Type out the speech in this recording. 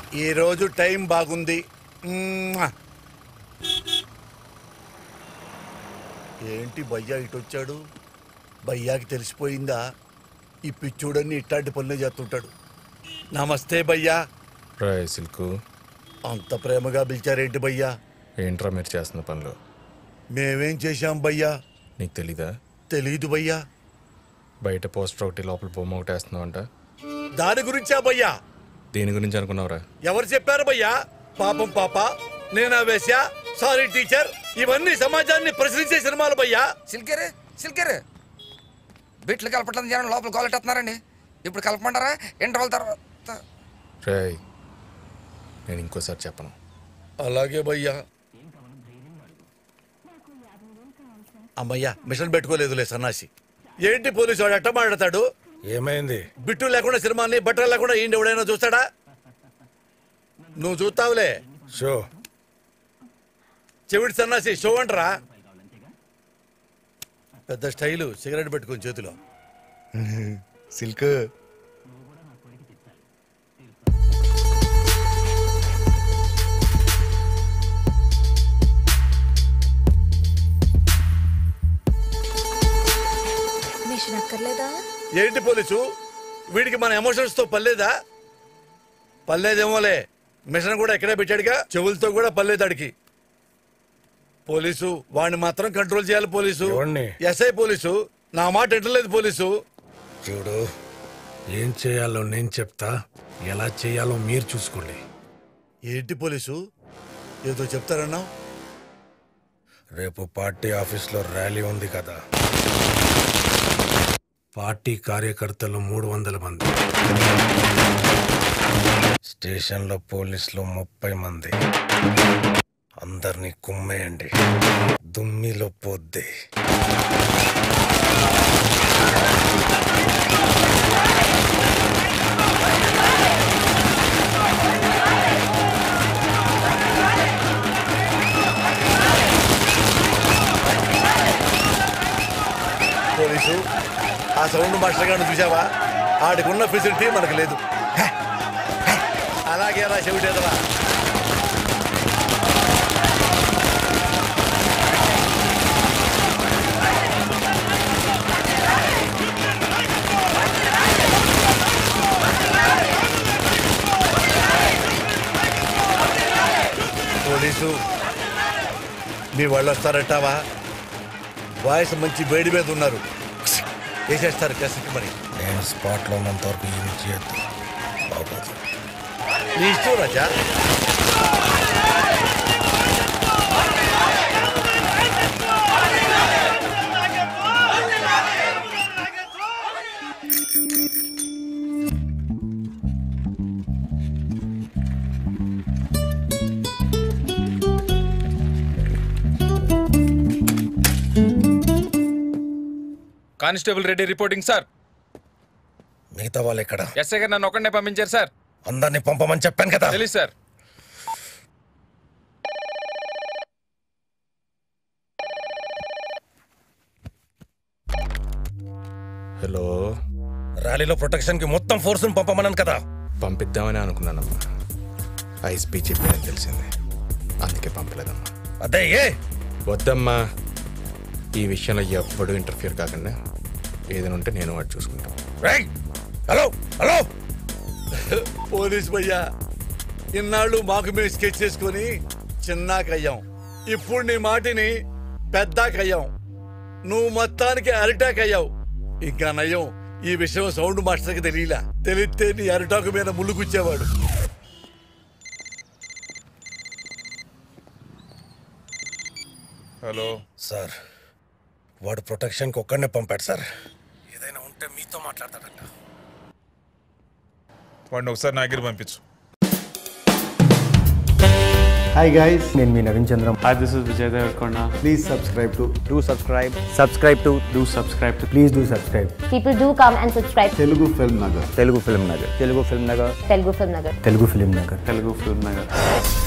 ఈ రోజు టైం బాగుంది మ్మ్. ఏంటి భయ్యా ఇటు వచ్చాడు భయ్యాకి తెలిసిపోయిందా ఈ పిచ్చోడన్ని ఇట్లాంటి పనులే చేస్తుంటాడు నమస్తే భయ్యా రాయ్ సిల్కు అంత ప్రేమగా పిలిచారేంటి భయ్యా ఏంట్రా మీరు చేస్తున్న పనులు మేమేం చేశాం భయ్యా నీకు తెలీదా తెలీదు భయ్యా బయట పోస్టర్ ఒకటి లోపల బొమ్మ ఒకటి వేస్తున్నావు అంట దాని గురించా భయ్యా దీని గురించి అనుకున్నావురా ఎవరు చెప్పారు భయ్యా పాపం పాప నేనా వేశా సారీ టీచర్ ఇవన్నీ సమాజాన్ని ప్రశ్నించే సినిమాలు భయ్యా సిల్కేరు సిల్కేరు బిట్లు కలపటం జనం లోపల గోలెట్టేస్తున్నారండి ఇప్పుడు కలపమంటారా ఇంటర్వల్ తర్వాత రాయ్ నేను ఇంకోసారి చెప్పను అలాగే భయ్యా అమ్మయ్యా మిషన్ పెట్టుకోలేదులే సన్నాసి ఏంటి పోలీసు వాడు ఎట్ట మాట్లాడతాడు ఏమైంది బిట్టు లేకుండా సినిమాని బట్టలు లేకుండా ఈయన ఎవడైనా చూస్తాడా నువ్వు చూస్తావులే షో చెవిటి సన్నాసి షో అంటరా పెద్ద స్టైలు సిగరెట్ పెట్టుకుని చేతిలో సిల్క్ మిషన్ అక్కర్లేదా ఏంటి పోలీసు వీడికి మన ఎమోషన్స్ తో పర్లేదా పర్లేదేమోలే మిషన్ కూడా ఎక్కడే పెట్టాడుగా చెవులతో కూడా పర్లేదు అడికి పోలీసు వాడిని మాత్రం కంట్రోల్ చేయాలి పోలీసు ఎవణ్ణి? ఎస్ఐ పోలీసు నా మాట ఎట్టలేదు పోలీసు చూడు ఏం చేయాలో నేను చెప్తా ఎలా చేయాలో మీరు చూసుకోండి ఏంటి పోలీసు ఏదో చెప్తారన్నావు రేపు పార్టీ ఆఫీస్లో ర్యాలీ ఉంది కదా పార్టీ కార్యకర్తలు మూడు వందల మంది స్టేషన్లో పోలీసులు ముప్పై మంది అందరినీ కుమ్మేయండి దుమ్మిలో పోద్ది పోలీసు ఆ సౌండ్ మాస్టర్ గారిని చూసావా ఆడికున్న ఫెసిలిటీ మనకు లేదు హే, హే, అలాగే రా చెవిటేదరా పోలీసు మీ వాళ్ళు వస్తారంటావా వాయిస్ మంచి వేడి మీద ఉన్నారు వేసేస్తారు కసికి మరి నేను స్పాట్లో ఉన్నంత వరకు ఏమి చేయొద్దు బాగోదు నీ ఇష్టం రాజా కానిస్టేబుల్ రెడ్డి రిపోర్టింగ్ సార్ మిగతా వాళ్ళు ఎక్కడ ఎస్ఐ గారు నన్ను ఒక్కడే పంపించారు సార్ అందరినీ పంపమని చెప్పాను కదా తెలుసు సార్ హలో ర్యాలీలో ప్రొటెక్షన్ కి మొత్తం ఫోర్స్ పంపమన్నాను కదా పంపిద్దామని అనుకున్నానమ్మా ఐఎస్పీ చెప్పాడని తెలిసింది అందుకే పంపలేదమ్మా అదే ఏ వద్దమ్మా ఈ విషయంలో ఎవ్వడు ఇంటర్ఫియర్ కాకుండా ఏదైనా ఉంటే నేను వాడు చూసుకుంటాను రేయ్ హలో హలో పోలీస్ భయ్యా ఇన్నాళ్ళు మాకు మేము స్కెచ్ చేసుకొని చిన్నాకయ్యాం ఇప్పుడు నీ మాటిని పెద్దాకయ్యాం నువ్వు మొత్తానికి అరిటాక్ అయ్యావు ఇంకా నయ్యం ఈ విషయం సౌండ్ మాస్టర్కి తెలియలా తెలిస్తే నీ అరిటాకు మీద ముళ్ళు గుచ్చేవాడు హలో సార్ వాడు ప్రొటెక్షన్ కి ఒక్కడనే పంపాడు సార్ ఏదైనా ఉంటే మీతో మాట్లాడతాడంట వాడిని ఒకసారి నా దగ్గర పంపించు హాయ్ గైస్ నేను మీ Naveen Chandram Hi, this is Vijay Devarkonda. Please subscribe to do subscribe subscribe to Do subscribe to please do subscribe People do come and subscribe to Telugu film Nagar Telugu Film Nagar Telugu Film Nagar Telugu Film Nagar. Telugu film Nagar Telugu Film Nagar.